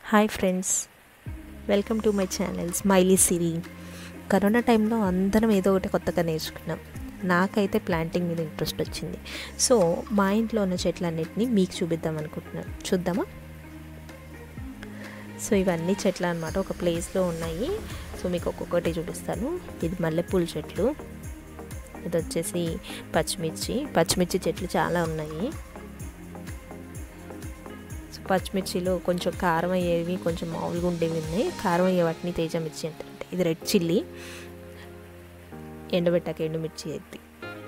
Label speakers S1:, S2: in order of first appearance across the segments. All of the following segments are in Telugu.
S1: hi friends welcome to my channel smiley Siri corona టైంలో అందరం ఏదో ఒకటి కొత్తగా నేర్చుకున్నాం నాకైతే ప్లాంటింగ్ మీద ఇంట్రెస్ట్ వచ్చింది సో మా ఇంట్లో ఉన్న చెట్లన్నిటిని మీకు చూపిద్దాం అనుకుంటున్నాను చూద్దామా సో ఇవన్నీ చెట్లు అనమాట ఒక ప్లేస్లో ఉన్నాయి సో మీకు ఒక్కొక్కటి చూపిస్తాను ఇది మల్లెపూల చెట్లు ఇది వచ్చేసి పచ్చిమిర్చి పచ్చిమిర్చి చెట్లు చాలా ఉన్నాయి సో పచ్చిమిర్చిలో కొంచెం కారం అయ్యేవి కొంచెం మామూలుగా ఉండేవి ఉన్నాయి కారం అయ్యే వాటిని తేజ మిర్చి అంటారు ఇది రెడ్ చిల్లీ ఎండబెట్టాక ఎండుమిర్చి ఎత్తి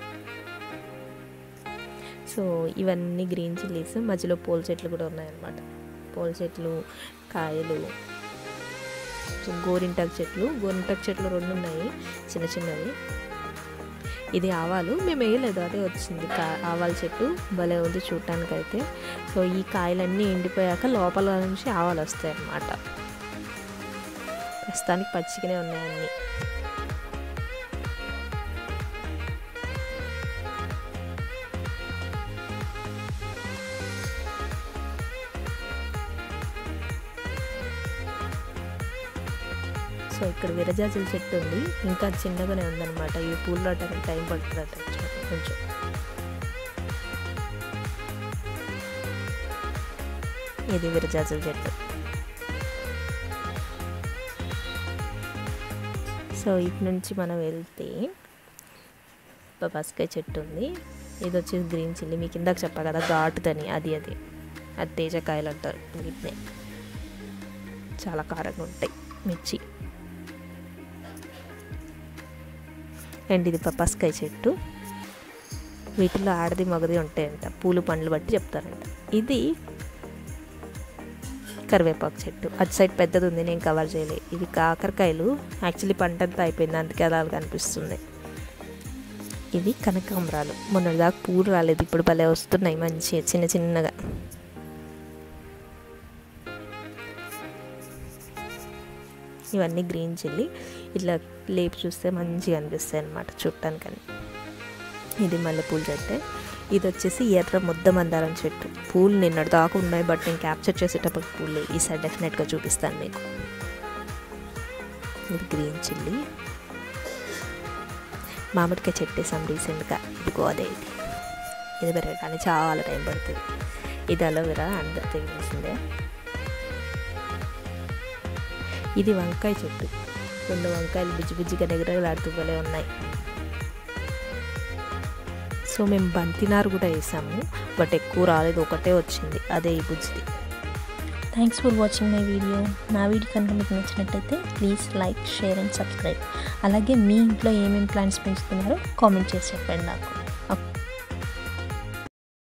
S1: సో ఇవన్నీ గ్రీన్ చిల్లీస్ మధ్యలో పూల చెట్లు కూడా ఉన్నాయన్నమాట పూల చెట్లు కాయలు సో గోరింటాకు చెట్లు గోరింటాకు చెట్లు రెండు ఉన్నాయి చిన్న చిన్నవి ఇది ఆవాలు మేము వేయలేదు అదే వచ్చింది కా ఆవాల చెట్టు భలే ఉంది చూడటానికి అయితే సో ఈ కాయలన్నీ ఎండిపోయాక లోపల నుంచి ఆవాలు వస్తాయి అన్నమాట ప్రస్తుతానికి పచ్చిగానే ఉన్నాయన్నీ సో ఇక్కడ విరజాజుల చెట్టు ఉంది ఇంకా చిన్నగానే ఉందన్నమాట ఈ పూలు రావడానికి టైం పడుతుందట కొంచెం ఇది విరజాజుల చెట్టు సో ఇటు నుంచి మనం వెళ్తే బస్కాయ చెట్టు ఉంది ఇది వచ్చేసి గ్రీన్ చిల్లీ మీకు ఇందాక చెప్పా కదా ఘాటుదని అది అది అది తేజకాయలు అంటారు వీటినే చాలా కారంగా ఉంటాయి మిర్చి అండ్ ఇది పపాస్కాయ చెట్టు వీటిలో ఆడది మగది ఉంటాయంట పూలు పండ్లు బట్టి చెప్తారంట ఇది కరివేపాకు చెట్టు అటు సైడ్ పెద్దది ఉంది నేను కవర్ చేయలేదు ఇది కాకరకాయలు యాక్చువల్లీ పంట అంతా అయిపోయింది అందుకే అలా కనిపిస్తుంది ఇవి కనకాంబరాలు మొన్నటిదాకా పూలు రాలేదు ఇప్పుడు భలే వస్తున్నాయి మంచి చిన్న చిన్నగా ఇవన్నీ గ్రీన్ చిల్లీ ఇట్లా లేపు చూస్తే మంచిగా అనిపిస్తాయి అనమాట చుట్టానికని ఇది మల్లెపూల చెట్టే ఇది వచ్చేసి ఎర్ర ముద్ద మందారం చెట్టు పూలు నిన్నటి దాకా ఉన్నాయి బట్ నేను క్యాప్చర్ చేసేటప్పుడు పూలు ఈసారి డెఫినెట్గా చూపిస్తాను మీకు ఇది గ్రీన్ చిల్లీ మామిడికాయ చెట్టు వేసాం రీసెంట్గా ఇదిగో అదే ఇది ఇది పెరగగానే చాలా టైం పడుతుంది ఇది అలోవెరా అందరు తెలిసిందే ఇది వంకాయ చెట్టు రెండు వంకాయలు బుజ్జి బుజ్జిగా నిగరగలాడుతూ భలే ఉన్నాయి సో మేము బంతినారు కూడా వేసాము బట్ ఎక్కువ రాలేదు ఒకటే వచ్చింది అదే ఈ బుజ్జిది
S2: thanks for watching my video నా వీడియో కనుక మీకు నచ్చినట్టయితే please like share and subscribe అలాగే మీ ఇంట్లో ఏమేమి ప్లాంట్స్ పెంచుతున్నారో కామెంట్ చేసి చెప్పండి నాకు